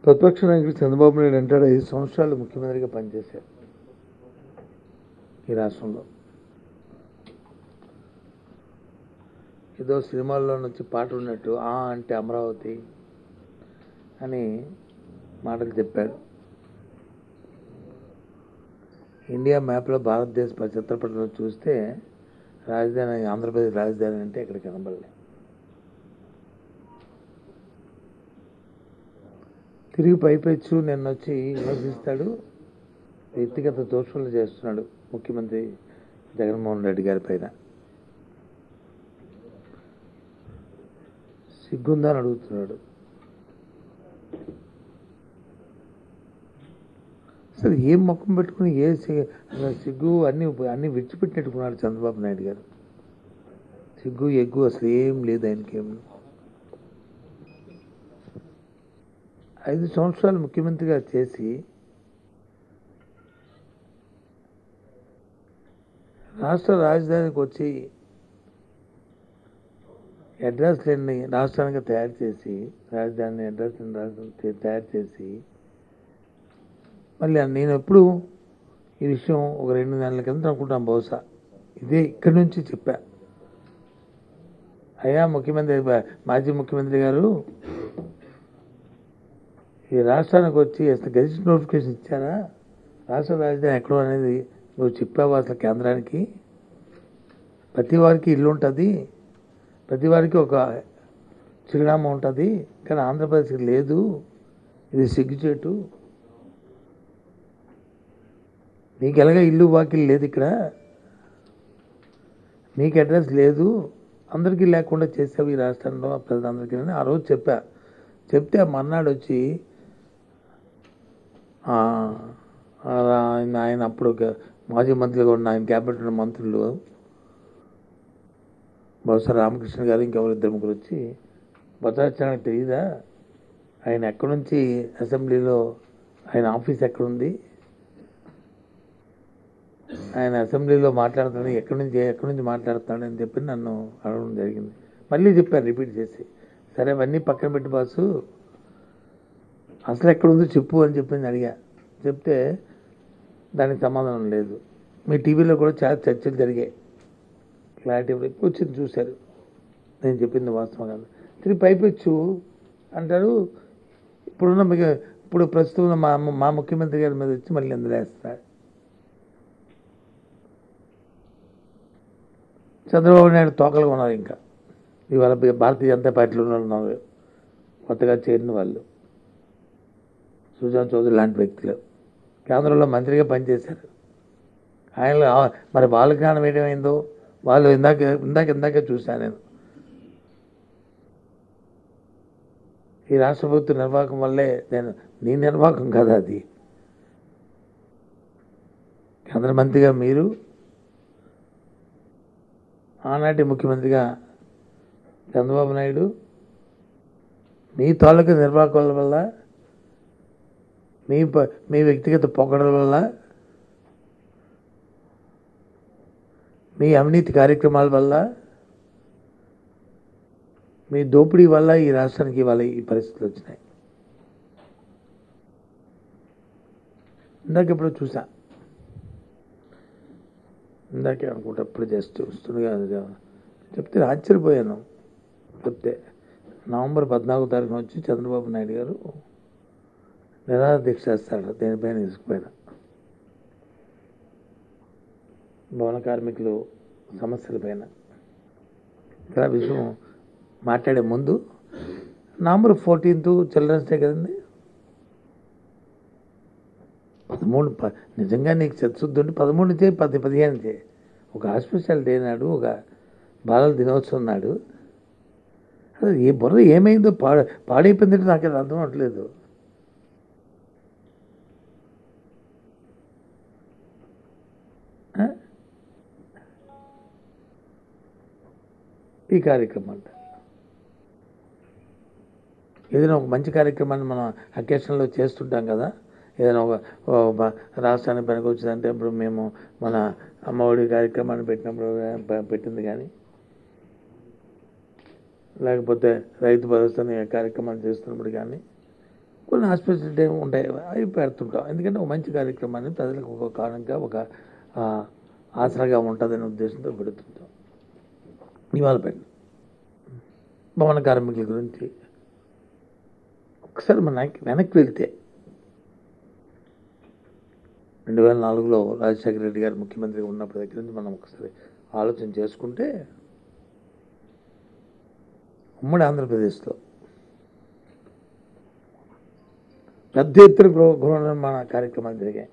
ప్రతిపక్ష నాయకుడు చంద్రబాబు నాయుడు అంటాడు ఐదు సంవత్సరాలు ముఖ్యమంత్రిగా పనిచేశారు ఈ రాష్ట్రంలో ఏదో సినిమాల్లో నుంచి పాట ఉన్నట్టు ఆ అంటే అమరావతి అని మాటలు చెప్పాడు ఇండియా మ్యాప్లో భారతదేశ చిత్రపటంలో చూస్తే రాజధాని ఆంధ్రప్రదేశ్ రాజధాని అంటే ఇక్కడ కనబడలే తిరిగి పైపెచ్చు నిన్న వచ్చి విమర్శిస్తాడు వ్యక్తిగత దోషులు చేస్తున్నాడు ముఖ్యమంత్రి జగన్మోహన్ రెడ్డి గారి పైన సిగ్గుందా అని అడుగుతున్నాడు అసలు ఏం ముఖం పెట్టుకుని ఏ సి- అసలు సిగ్గు అన్ని అన్ని విడిచిపెట్టినట్టుకున్నాడు చంద్రబాబు నాయుడు గారు సిగ్గు ఎగ్గు అసలు ఏం లేదు ఆయనకి ఏం ఐదు సంవత్సరాలు ముఖ్యమంత్రిగా చేసి రాష్ట్ర రాజధానికి వచ్చి అడ్రస్ లేని రాష్ట్రానికి తయారు చేసి రాజధాని అడ్రస్ లేని రాష్ట్రం తయారు చేసి మళ్ళీ నేను ఎప్పుడు ఈ విషయం ఒక రెండు నెలల కింద అనుకుంటాను బహుశా ఇదే ఇక్కడి నుంచి చెప్పా అయ్యా ముఖ్యమంత్రి మాజీ ముఖ్యమంత్రి గారు ఈ రాష్ట్రానికి వచ్చి అసలు గెజిట్ నోటిఫికేషన్ ఇచ్చారా రాష్ట్ర రాజధాని ఎక్కడో అనేది నువ్వు చెప్పావు అసలు కేంద్రానికి ప్రతి వారికి ఇల్లు ఉంటుంది ప్రతి వారికి ఒక చిరునామా ఉంటుంది కానీ ఆంధ్రప్రదేశ్కి లేదు ఇది సిగ్గుచేటు నీకు ఎలాగ ఇల్లు వాకిల్ లేదు ఇక్కడ నీకు అడ్రస్ లేదు అందరికీ లేకుండా చేసావు ఈ రాష్ట్రంలో ప్రజలందరికీ అని ఆ రోజు చెప్పా చెప్తే ఆ మర్నాడు వచ్చి ఆ, ఆ, ఆయన ఆయన అప్పుడు ఒక మాజీ మంత్రిగా ఉన్న ఆయన క్యాబినెట్ ఉన్న మంత్రులు బహుశా రామకృష్ణ గారు ఇంకెవరు ఇద్దరు ముగ్గురు వచ్చి భద్రాచలానికి తెలియదా ఆయన ఎక్కడి నుంచి అసెంబ్లీలో ఆయన ఆఫీస్ ఎక్కడుంది ఆయన అసెంబ్లీలో మాట్లాడుతాడు ఎక్కడి నుంచి ఎక్కడి నుంచి మాట్లాడుతాడు అని చెప్పి నన్ను అడగడం జరిగింది మళ్ళీ చెప్పాను రిపీట్ చేసి సరే అవన్నీ పక్కన పెట్టి బాసు అసలు ఎక్కడ ఉందో చెప్పు అని చెప్పింది అడిగా చెప్తే దానికి సమాధానం లేదు మీ టీవీలో కూడా చాలా చర్చలు జరిగాయి క్లారిటీ ఎక్కువ వచ్చింది చూశారు నేను చెప్పింది వాస్తవం కాదు తిరిగి పైపెచ్చు అంటారు ఇప్పుడున్న మీకు ఇప్పుడు ప్రస్తుతం ఉన్న మా మా ముఖ్యమంత్రి గారి మీద వచ్చి మళ్ళీ ఎందులో వేస్తారు చంద్రబాబు నాయుడు తోకలుగా ఉన్నారు ఇంకా ఇవాళ భారతీయ జనతా పార్టీలో ఉన్న వాళ్ళు ఉన్నారు కొత్తగా చేరిన వాళ్ళు సుజాన్ చౌదరి లాంటి వ్యక్తులు కేంద్రంలో మంత్రిగా పనిచేశారు ఆయన మరి వాళ్ళ జ్ఞానం ఏమైందో వాళ్ళు ఇందాక ఇందాక ఇందాక చూశాను నేను ఈ రాష్ట్ర ప్రభుత్వ నిర్వాహకం వల్లే నేను నీ నిర్వాహకం కదా అది కేంద్ర మంత్రిగా మీరు ఆనాటి ముఖ్యమంత్రిగా చంద్రబాబు నాయుడు మీ తాలూకా నిర్వాహకుల వల్ల మీ ప- మీ వ్యక్తిగత పొగడల వల్ల మీ అవినీతి కార్యక్రమాల వల్ల మీ దోపిడీ వల్ల ఈ రాష్ట్రానికి ఇవాళ ఈ పరిస్థితులు వచ్చినాయి ఇందాక ఇప్పుడు చూసా ఇందాకే అనుకుంటా ఇప్పుడు జస్ట్ వస్తుండగా అది చెప్తే ఆశ్చర్యపోయాను చెప్తే నవంబర్ పద్నాలుగో తారీఖున వచ్చి చంద్రబాబు నాయుడు గారు నిరాహార దీక్ష చేస్తాడు దేనిపైన ఇసుకుపైన భవన కార్మికులు సమస్యలపైన ఇలా విషయం మాట్లాడే ముందు నవంబర్ ఫోర్టీన్త్ చిల్డ్రన్స్ డే కదండి పదమూడు ప నిజంగా నీకు చచ్చుద్ది ఉంటే పదమూడు చేయి పది పదిహేను చేయి ఒక హాస్పిటల్ డే నాడు ఒక బాలల దినోత్సవం నాడు అసలు ఏ బుర్ర ఏమైందో పాడ పాడైపోయిందంటే నాకు అది అర్థం అవట్లేదు ఆ? ఈ కార్యక్రమం అంట ఏదైనా ఒక మంచి కార్యక్రమాన్ని మనం అకేషన్లో చేస్తుంటాం కదా ఏదైనా ఒక ఓ బ- రాష్ట్రానికి పనికి వచ్చిందంటే ఇప్పుడు మేము మన అమ్మఒడి కార్యక్రమాన్ని పెట్టినప్పుడు ప- పెట్టింది కానీ లేకపోతే రైతు భరోసా అనే కార్యక్రమాన్ని చేస్తున్నప్పుడు కానీ కొన్ని హాస్పిటల్ ఉంటాయి అవి పెడుతుంటాం ఎందుకంటే ఒక మంచి కార్యక్రమాన్ని ప్రజలకు ఒక కారణంగా ఒక ఆ, ఆసరాగా ఉంటుందనే ఉద్దేశంతో పెడుతుంటాం ఇవాళ పెట్టు భవన కార్మికుల గురించి ఒకసారి మన వెనక్కి వెళ్తే రెండు వేల నాలుగులో రాజశేఖర రెడ్డి గారు ముఖ్యమంత్రిగా ఉన్నప్పటి దగ్గర నుంచి మనం ఒకసారి ఆలోచన చేసుకుంటే ఉమ్మడి ఆంధ్రప్రదేశ్లో పెద్ద ఎత్తున గృహ గృహ నిర్మాణ కార్యక్రమాలు జరిగాయి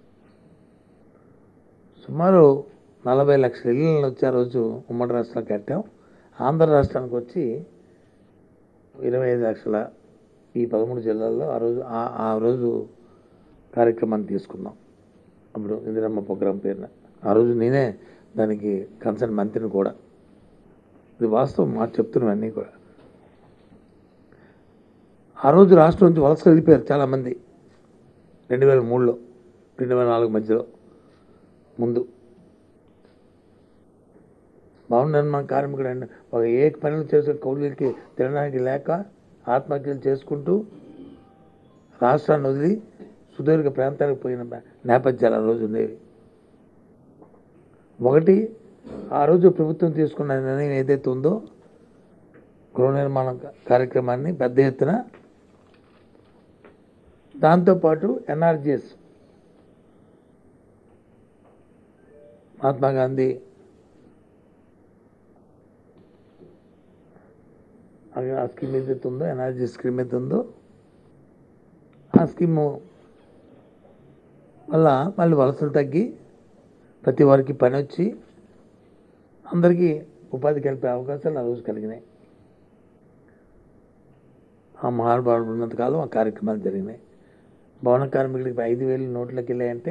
సుమారు నలభై లక్షల ఇళ్ళని వచ్చి ఆ రోజు ఉమ్మడి రాష్ట్రాలు కట్టాం ఆంధ్ర రాష్ట్రానికి వచ్చి ఇరవై ఐదు లక్షల ఈ పదమూడు జిల్లాల్లో ఆ రోజు ఆ- ఆ రోజు కార్యక్రమాన్ని తీసుకున్నాం అప్పుడు ఇందిరమ్మ ప్రోగ్రాం పేరున ఆ రోజు నేనే దానికి కన్సర్న్ మంత్రిని కూడా ఇది వాస్తవం మాట చెప్తున్నవన్నీ కూడా ఆ రోజు రాష్ట్రం నుంచి వలస వెళ్ళిపోయారు చాలామంది రెండు వేల మూడులో రెండు వేల నాలుగు మధ్యలో ముందు భవన నిర్మాణ కార్మికుడు అండి ఒక ఏ పనులు చేసే కౌలుకి తినడానికి లేక ఆత్మహత్యలు చేసుకుంటూ రాష్ట్రాన్ని వదిలి సుదీర్ఘ ప్రాంతాలకు పోయిన నేపథ్యాలు ఆ రోజు ఉండేవి ఒకటి ఆ రోజు ప్రభుత్వం తీసుకున్న నిర్ణయం ఏదైతే ఉందో గృహ నిర్మాణ కార్యక్రమాన్ని పెద్ద ఎత్తున దాంతోపాటు ఎన్ఆర్జిఎస్ మహాత్మా గాంధీ ఆ స్కీమ్ ఏదైతే ఉందో ఎన్ఆర్జీ స్కీమ్ ఏదైతే ఉందో ఆ స్కీము వల్ల మళ్ళీ వలసలు తగ్గి ప్రతి వారికి పని వచ్చి అందరికీ ఉపాధి కలిపే అవకాశాలు ఆ రోజు కలిగినాయి ఆ మహానుభావుడు ఉన్నంతకాలం ఆ కార్యక్రమాలు జరిగినాయి భవన కార్మికుడికి ఐదు వేలు నోట్లకి వెళ్ళాయంటే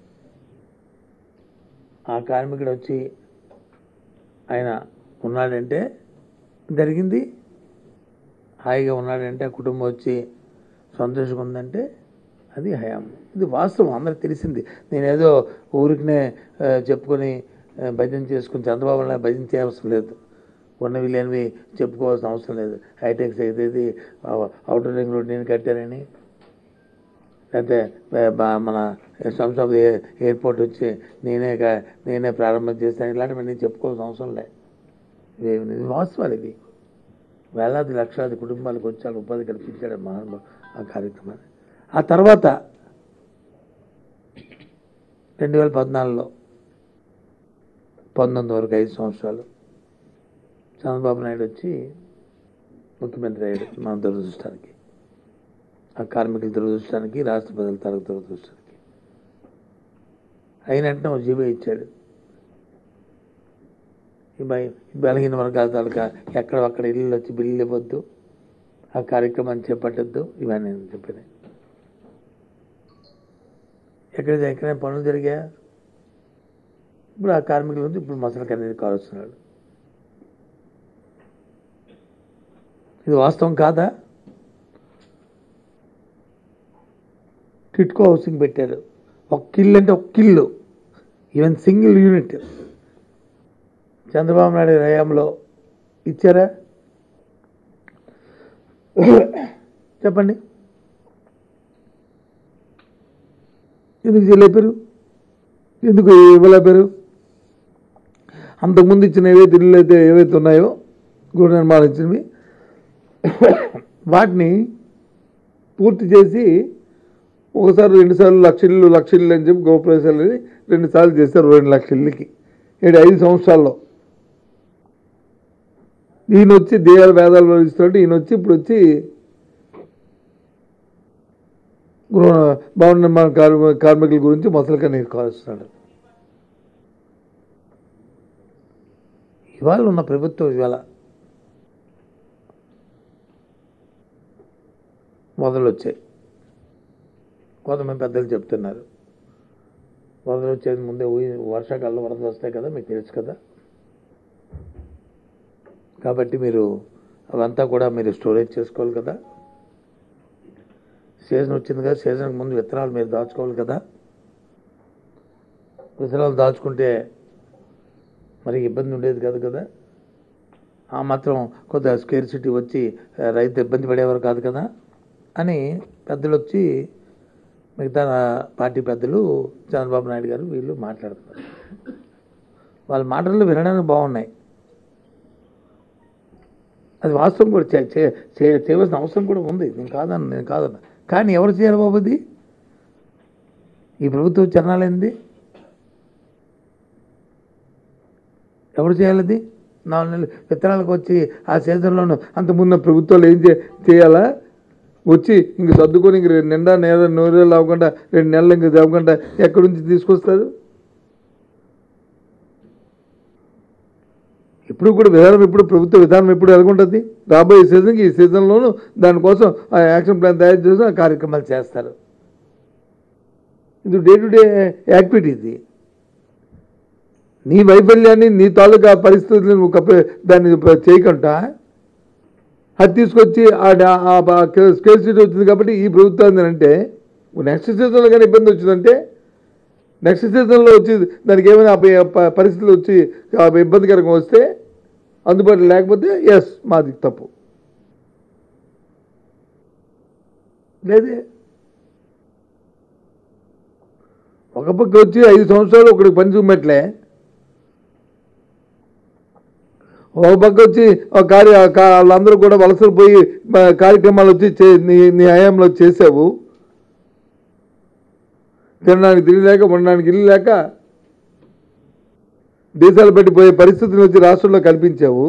ఆ కార్మికుడు వచ్చి ఆయన ఉన్నాడంటే జరిగింది హాయిగా ఉన్నాడంటే ఆ కుటుంబం వచ్చి సంతోషంగా ఉందంటే అది హయాం ఇది వాస్తవం అందరికి తెలిసింది నేనేదో ఊరికినే ఆ, చెప్పుకొని ఆ, భజన చేసుకుని చంద్రబాబు నాయుడు భజన చేయవసరం లేదు ఉన్నవి లేనివి చెప్పుకోవాల్సిన అవసరం లేదు హైటెక్స్ అయితే అవుటర్ రింగ్ రోడ్ నేను కట్టానని లేకపోతే బ- బ- మన శంషాబాద్ ఎయిర్- ఎయిర్పోర్ట్ వచ్చి నేనే క- నేనే ప్రారంభం చేస్తాను ఇలాంటివన్నీ చెప్పుకోవాల్సిన అవసరం లే ఇవి ఇది వాస్తవాలు ఇవి వేలాది లక్షలాది కుటుంబాలకు వచ్చి వాళ్ళ ఉపాధి కల్పించాడు మహానుభావు ఆ కార్యక్రమాన్ని ఆ తర్వాత రెండు వేల పద్నాలుగులో పంతొమ్మిది వరకు ఐదు సంవత్సరాలు చంద్రబాబు నాయుడు వచ్చి ముఖ్యమంత్రి అయ్యాడు మన దురదృష్టానికి ఆ కార్మికుల దురదృష్టానికి రాష్ట్ర ప్రజల తరగతి దురదృష్టానికి అయిన వెంటనే ఒక జీవో ఇచ్చాడు ఈ బయ ఈ బలహీన వర్గాల తాలూకా ఎక్కడ అక్కడ ఇల్లు వచ్చి బిల్లు ఇవ్వద్దు ఆ కార్యక్రమాన్ని చేపట్టద్దు ఇవన్నీ నేను చెప్పినాయి ఎక్కడ ఎక్కడైనా పనులు జరిగాయా ఇప్పుడు ఆ కార్మికుల గురించి ఇప్పుడు మసలు అనేది కాలుస్తున్నాడు ఇది వాస్తవం కాదా టిట్కో హౌసింగ్ పెట్టారు ఒక్క ఇల్లు అంటే ఒక్క ఇల్లు even single unit Chandrababu Naidu హయాంలో ఇచ్చారా చెప్పండి ఎందుకు చేయలేపారు ఎందుకు ఇవ్వలేపారు అంతకుముందు ఇచ్చిన ఏవైతే ఇల్లు అయితే ఏవైతే ఉన్నాయో గృహ నిర్మాణం ఇచ్చినవి వాటిని పూర్తి చేసి ఒకసారి రెండు సార్లు లక్ష ఇల్లు లక్ష ఇల్లు అని చెప్పి గోప్రవేశాలు రెండు సార్లు చేశారు రెండు లక్షల ఇల్లుకి ఏడు ఐదు సంవత్సరాల్లో ఈయన వచ్చి దేవాల వేదాలు ఇస్తున్నాడు ఈయన వచ్చి ఇప్పుడు వచ్చి గృహ భవన నిర్మాణ కార్మి కార్మికుల గురించి మొసలుగా నీరు కాలుస్తున్నాడు ఇవాళ ఉన్న ప్రభుత్వం ఇవాళ వరదలు వచ్చాయి కొంతమంది పెద్దలు చెప్తున్నారు వరదలు వచ్చేది ముందే ఊహి వర్షాకాలంలో వరదలు వస్తాయి కదా మీకు తెలుసు కదా కాబట్టి మీరు అవంతా కూడా మీరు స్టోరేజ్ చేసుకోవాలి కదా సీజన్ వచ్చింది కదా సీజన్కి ముందు విత్తనాలు మీరు దాచుకోవాలి కదా విత్తనాలు దాచుకుంటే మరి ఇబ్బంది ఉండేది కాదు కదా ఆ మాత్రం కొద్దిగా స్కేర్ సిటీ వచ్చి ఆ, రైతు ఇబ్బంది పడేవారు కాదు కదా అని పెద్దలు వచ్చి మిగతా పార్టీ పెద్దలు చంద్రబాబు నాయుడు గారు వీళ్ళు మాట్లాడుతున్నారు వాళ్ళ మాటలు వినడానికి బాగున్నాయి అది వాస్తవం కూడా చే- చే- చే- చేయవలసిన అవసరం కూడా ఉంది నేను కాదన్న నేను కాదన్న కానీ ఎవరు చేయాలి బాబు అది ఈ ప్రభుత్వం చరణాలేంది ఎవరు చేయాలి అది నాలుగు నెలలు విత్తనాలకు వచ్చి ఆ సీజన్లోనూ అంతకుముందు ప్రభుత్వాలు ఏం చే చేయాలా వచ్చి ఇంక సర్దుకొని ఇంక రెండు నిండా నెల నూరేళ్ళు అవ్వకుండా రెండు నెలలు ఇంక అవ్వకుండా ఎక్కడి నుంచి తీసుకొస్తారు ఇప్పుడు కూడా విధానం ఎప్పుడు ప్రభుత్వ విధానం ఎప్పుడు ఎలాగుంటుంది రాబోయే సీజన్కి ఈ సీజన్లోనూ దానికోసం ఆ యాక్షన్ ప్లాన్ తయారు చేసి ఆ కార్యక్రమాలు చేస్తారు ఇది డే టు డే యాక్టివిటీ ఇది నీ వైఫల్యాన్ని నీ తాలూకా పరిస్థితులను నువ్వు కప్ప- దాన్ని ప- చేయకుండా అది తీసుకొచ్చి ఆ స్కేల్ సీట్ వచ్చింది కాబట్టి ఈ ప్రభుత్వం అంటే నెక్స్ట్ సీజన్లో కానీ ఇబ్బంది వచ్చిందంటే నెక్స్ట్ సీజన్లో వచ్చి దానికి ఏమైనా ప- ప- పరిస్థితులు వచ్చి ఆ ఇబ్బందికరంగా వస్తే అందుబాటులో లేకపోతే ఎస్ మాది తప్పు లేదే ఒక పక్క వచ్చి ఐదు సంవత్సరాలు ఒకడికి పని చూపెట్లే ఒక పక్క వచ్చి ఆ కార్య కా- వాళ్ళందరూ కూడా వలసలు పోయి ఆ, కార్యక్రమాలు వచ్చి చే- నీ నీ హయాంలో చేసావు తినడానికి తిండి లేక ఉండడానికి ఇల్లు లేక దేశాలు పెట్టిపోయే పరిస్థితిని వచ్చి రాష్ట్రంలో కల్పించావు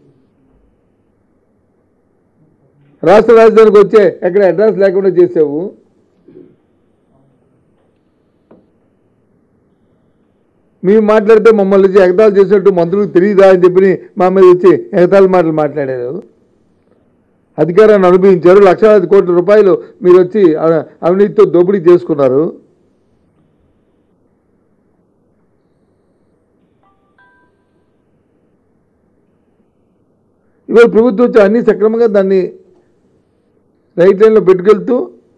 రాష్ట్ర రాజధానికి వచ్చే ఎక్కడ అడ్రస్ లేకుండా చేసావు మేము మాట్లాడితే మమ్మల్ని వచ్చి ఎగతాలు చేసినట్టు మంత్రులకు తెలియదా అని చెప్పి మా మీద వచ్చి ఎగతాళి మాటలు మాట్లాడారు అధికారాన్ని అనుభవించారు లక్షలాది కోట్ల రూపాయలు మీరు వచ్చి అ- అవినీతితో దోపిడీ చేసుకున్నారు ఇవాళ ప్రభుత్వం వచ్చి అన్ని సక్రమంగా దాన్ని రైట్ లైన్లో పెట్టుకెళ్తూ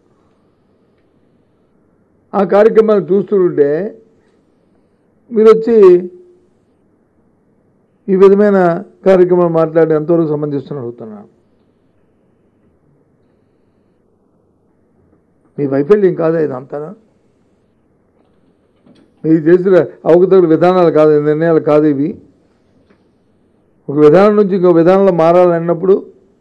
ఆ కార్యక్రమాలు చూస్తుంటే మీరు వచ్చి ఈ విధమైన కార్యక్రమాలు మాట్లాడి ఎంతవరకు సంబంధిస్తున్న అడుగుతున్నాను మీ వైఫల్యం కాదా ఇదంతా మీరు చేసిన అవకతవకల విధానాలు కాదు ఈ నిర్ణయాలు కాదు ఇవి ఒక విధానం నుంచి ఇంకో విధానంలో మారాలన్నప్పుడు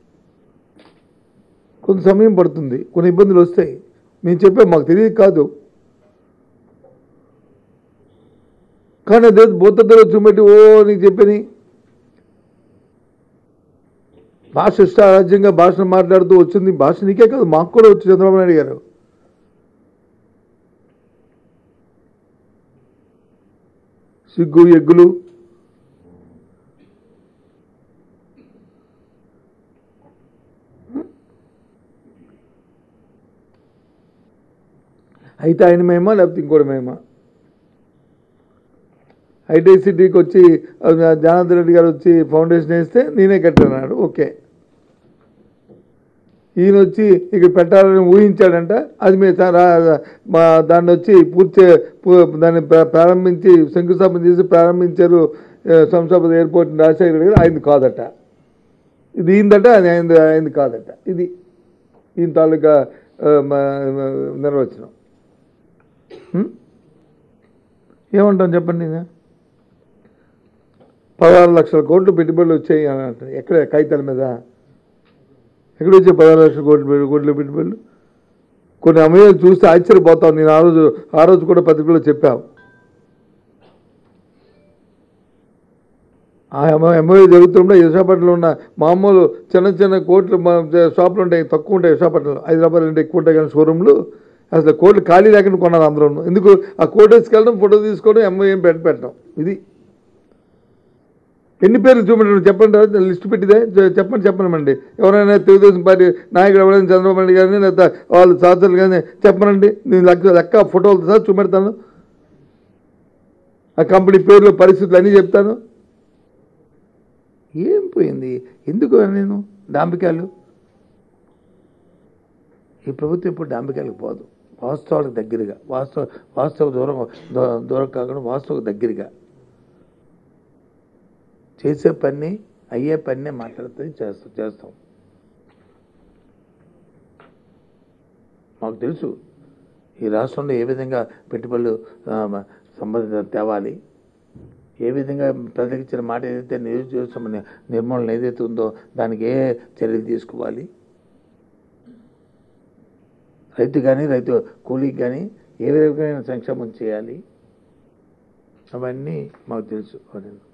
కొంత సమయం పడుతుంది కొన్ని ఇబ్బందులు వస్తాయి మేము చెప్పే మాకు తెలియదు కాదు కానీ అదే బోధద్దరు చూపెట్టి ఓ నీకు చెప్పని భాష ఇష్టారాజ్యంగా భాషను మాట్లాడుతూ వచ్చింది భాష నీకే కాదు మాకు కూడా వచ్చి చంద్రబాబు నాయుడు గారు సిగ్గు ఎగ్గులు అయితే ఆయన మేమా లేకపోతే ఇంకోటి మేమా ఐటీసీటీకి వచ్చి ఆ, జనార్దన్ రెడ్డి గారు వచ్చి ఫౌండేషన్ వేస్తే నేనే కట్టాడు ఓకే ఈయన వచ్చి ఇక్కడ పెట్టాలని ఊహించాడంట అది మీ తా- రా- మా దాన్ని వచ్చి పూర్తి పూ- దాన్ని ప్ర- ప్రారంభించి శంకుస్థాపన చేసి ప్రారంభించారు ఆ, శంషాబాద్ ఎయిర్పోర్ట్ రాజశేఖర రెడ్డి గారు ఆయనది కాదట ఇది ఈయనదట అది ఆయనది ఆయనది కాదట ఇది ఈయన తాలూకా ఆ, మ- మ- నిర్వచనం హ్మ్? ఏమంటాం చెప్పండి ఇది? పదహారు లక్షల కోట్లు పెట్టుబడులు వచ్చాయి అని అంటారు ఎక్కడ కాగితాల మీద ఎక్కడ వచ్చాయి పదహారు లక్షల కోట్లు పెట్టు- కోట్ల పెట్టుబడులు కొన్ని అమయాలు చూస్తే ఆశ్చర్యపోతాం నేను ఆ రోజు ఆ రోజు కూడా పత్రికలో చెప్పావు ఆ ఎంఓఏ జరుగుతుంటే విశాఖపట్నంలో ఉన్న మామూలు చిన్న చిన్న కోట్లు మా షాపులు ఉంటాయి తక్కువ ఉంటాయి విశాఖపట్నంలో హైదరాబాద్ అంటే ఎక్కువ ఉంటాయి కానీ షోరూమ్లు అసలు కోట్లు ఖాళీ లేకుండా కొన్నారు అందరూ ఎందుకు ఆ కోట్ వేసుకెళ్ళడం ఫోటో తీసుకోవడం ఎంఓఏ పెట్టి పెట్టడం ఇది ఎన్ని పేర్లు చూపెట్టండి చెప్పండి తర్వాత లిస్ట్ పెట్టిదే చె- చెప్పండి చెప్పనమండి ఎవరైనా తెలుగుదేశం పార్టీ నాయకుడు ఎవరైనా చంద్రబాబు నాయుడు గారిని లేదా వాళ్ళ సాధులు కానీ చెప్పనండి నేను లెక్క లెక్క ఫోటోలు సార్ చూపెడతాను ఆ కంపెనీ పేర్లు పరిస్థితులు అన్నీ చెప్తాను ఏం పోయింది ఎందుకు నేను డాంబికాలు ఈ ప్రభుత్వం ఇప్పుడు డాంబికాలకు పోదు వాస్తవాలకు దగ్గరగా వాస్తవ వాస్తవ దూరం దూ- దూరం కాకుండా వాస్తవకు దగ్గరగా చేసే పని అయ్యే పని మాట్లాడుతుంది చేస్తాం చేస్తాం మాకు తెలుసు ఈ రాష్ట్రంలో ఏ విధంగా పెట్టుబడులు ఆ, సంబంధిత తేవాలి ఏ విధంగా ప్రజలకు ఇచ్చిన మాట ఏదైతే నిరుద్యోగ సమ- నిర్మూలన ఏదైతే ఉందో దానికి ఏ చర్యలు తీసుకోవాలి రైతు కానీ రైతు కూలీకి కానీ ఏ విధమైన సంక్షేమం చేయాలి అవన్నీ మాకు తెలుసు అవన్నీ